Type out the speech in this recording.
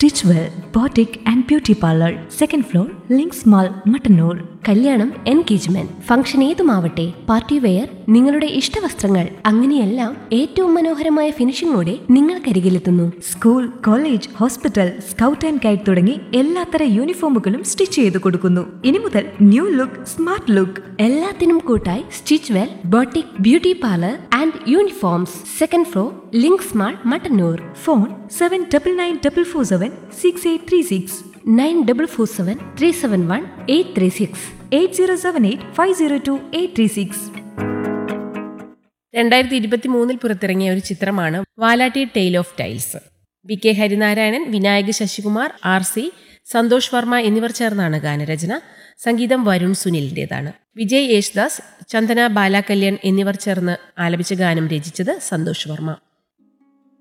stitch well boutique and beauty parlour second floor Links mall Mattannur കല്യാണം engagement function ഏതുമാവട്ടെ party wear നിങ്ങളുടെ ഇഷ്ടവസ്ത്രങ്ങൾ അങ്ങനെയെല്ലാം ഏറ്റവും മനോഹരമായ ഫിനിഷിംഗോടെ നിങ്ങൾക്കരികിലെത്തുന്നു school college hospital scout and guide തുടങ്ങി എല്ലാത്തര യൂണിഫോമുകളും സ്റ്റിച്ച് ചെയ്ത് കൊടുക്കുന്നു ഇനി മുതൽ ന്യൂ ലുക്ക് സ്മാർട്ട് ലുക്ക് എല്ലാത്തിനും കൂട്ടായി stitch well boutique beauty parlour and uniforms second floor Links mall Mattannur phone seven double nine double four seven six eight three six nine double four seven three seven one eight three six eight zero seven eight five zero two eight three six രണ്ടായിരത്തി ഇരുപത്തി മൂന്നിൽ പുറത്തിറങ്ങിയ ഒരു ചിത്രമാണ് Valatty tail of tails V K Harinarayanan Vinayak Sasikumar R C Santhosh Varma എന്നിവർ ചേർന്നാണ് ഗാനരചന സംഗീതം വരുൺ സുനിലിൻ്റെതാണ് വിജയ് യേശുദാസ് ചന്ദന ബാലാകല്യാൺ എന്നിവർ ചേർന്ന് ആലപിച്ച ഗാനം രചിച്ചത് സന്തോഷ് വർമ്മ